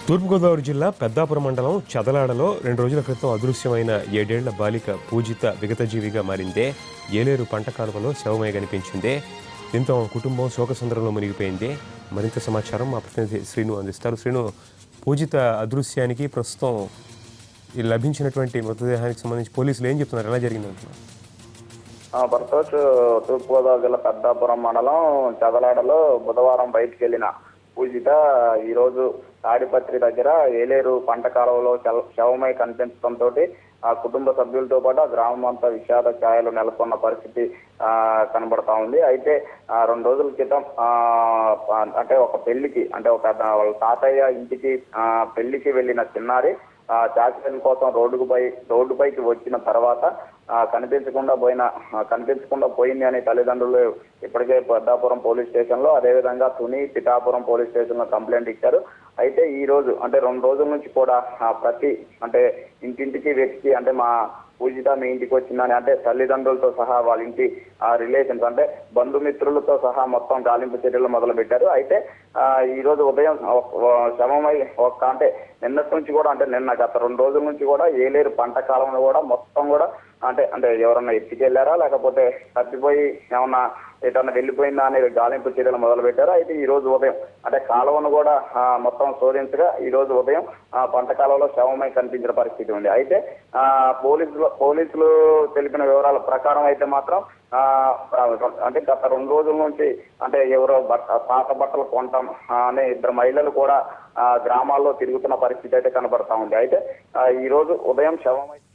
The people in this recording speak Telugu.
తూర్పుగోదావరి జిల్లా పెద్దాపురం మండలం చదలాడలో రెండు రోజుల క్రితం అదృశ్యమైన ఏడేళ్ల బాలిక పూజిత విగతజీవిగా మారిందే ఏలేరు పంట కాలువలో శవమై కనిపించిందే దీంతో ఆమె కుటుంబం శోకసంద్రంలో మునిగిపోయింది మరింత సమాచారం మా ప్రతినిధి శ్రీను అందిస్తారు శ్రీను పూజిత అదృశ్యానికి ప్రస్తుతం ఈ లభించినటువంటి మృతదేహానికి సంబంధించి పోలీసులు ఏం చెప్తున్నారు ఎలా జరిగింది అంటున్నారు ఆ, భరతోష్ తూర్పుగోదావరి జిల్లా పెద్దాపురం మండలం చదలాడలో బుధవారం బయటికి వెళ్ళిన పూజిత ఈ రోజు తాడిపత్రి దగ్గర ఏలేరు పంట కాలువలో శవ- శవమై కనిపించడంతో ఆ కుటుంబ సభ్యులతో పాటు ఆ గ్రామం అంతా విషాద ఛాయలు నెలకొన్న పరిస్థితి ఆ, కనబడతా ఉంది అయితే ఆ, రెండు రోజుల క్రితం ఆ, ఆ, అంటే ఒక పెళ్లికి అంటే ఒక వాళ్ళ తాతయ్య ఇంటికి ఆ, పెళ్లికి వెళ్ళిన చిన్నారి ఆ చాకరీ కోసం రోడ్డుకు పై రోడ్డుపైకి వచ్చిన తర్వాత ఆ, కనిపించకుండా పోయిన ఆ, కనిపించకుండా పోయింది అని తల్లిదండ్రులు ఇప్పటికే పెద్దాపురం పోలీస్ స్టేషన్ లో అదేవిధంగా తుని పిఠాపురం పోలీస్ స్టేషన్ లో కంప్లైంట్ ఇచ్చారు అయితే ఈ రోజు అంటే రెండు రోజుల నుంచి కూడా ఆ, ప్రతి అంటే ఇంటింటికి వ్యక్తి అంటే మా పూజిత మీ ఇంటికి వచ్చిందని అంటే తల్లిదండ్రులతో సహా వాళ్ళ ఇంటి ఆ రిలేషన్స్ అంటే బంధుమిత్రులతో సహా మొత్తం గాలింపు చర్యలు మొదలు పెట్టారు అయితే ఆ, ఈ రోజు ఉదయం ఒక- ఒక శవమై ఒక అంటే నిన్నటి నుంచి కూడా అంటే నిన్న గత రెండు రోజుల నుంచి కూడా ఏలేరు పంట కాలంలో కూడా మొత్తం కూడా అంటే అంటే ఎవరన్నా ఎత్తుకెళ్లారా లేకపోతే తప్పిపోయి ఏమన్నా ఎటన్నా వెళ్ళిపోయిందా అనేది గాలింపు చర్యలు మొదలు పెట్టారు అయితే ఈ రోజు ఉదయం అంటే కాలువను కూడా ఆ, మొత్తం శోధించగా ఈ రోజు ఉదయం ఆ, పంట కాలంలో శవమై కనిపించిన పరిస్థితి ఉంది అయితే ఆ, పోలీసులు పోలీసులు తెలిపిన వివరాల ప్రకారం అయితే మాత్రం ఆ, అంటే గత రెండు రోజుల నుంచి అంటే ఎవరో బట్ట పాత బట్టలు కొంటాం ఆ, అనే ఇద్దరు మహిళలు కూడా ఆ, గ్రామాల్లో తిరుగుతున్న పరిస్థితి అయితే కనబడతా ఉంది అయితే ఆ, ఈ రోజు ఉదయం శవమై